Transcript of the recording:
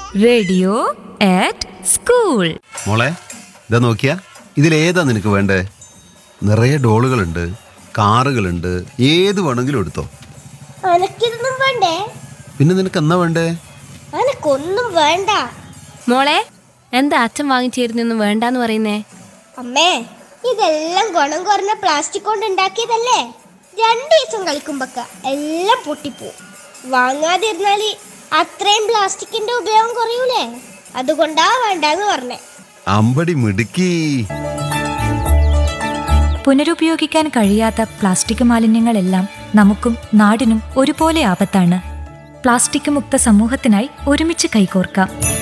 radio ആറ്റ് school മോളെ ഇതാ നോക്കിയാ ഇതിലേതാ നിനക്ക് വേണ്ടേ നിറയെ ഡോളുകളുണ്ട് കാറുകളുണ്ട് ഏത് വേണമെങ്കിലും എടുത്തോ അനക്കിതൊന്നും വേണ്ടേ പിന്നെ നിനക്ക് എന്നാ വേണ്ടേ അനക്കൊന്നും വേണ്ട മോളെ എന്താ അച്ഛൻ വാങ്ങിച്ചേരുന്നൊന്നും വേണ്ടാന്ന് പറയുന്നേ അമ്മേ ഇതെല്ലാം ഗുണം കുറഞ്ഞ പ്ലാസ്റ്റിക് കൊണ്ട് ഉണ്ടാക്കിയതല്ലേ രണ്ടു ദിവസം കളിക്കുമ്പൊക്കെ എല്ലാം പൊട്ടിപ്പോവും വാങ്ങാതിരുന്നാല് അത്രയും പ്ലാസ്റ്റിക്കിന്റെ ഉപയോഗം കുറയൂലേ അതുകൊണ്ടാ വേണ്ടെന്ന് പറഞ്ഞേ അമ്പടി മിടുക്കി പുനരുപയോഗിക്കാൻ കഴിയാത്ത പ്ലാസ്റ്റിക് മാലിന്യങ്ങളെല്ലാം നമുക്കും നാടിനും ഒരുപോലെ ആപത്താണ് പ്ലാസ്റ്റിക് മുക്ത സമൂഹത്തിനായി ഒരുമിച്ച് കൈകോർക്കാം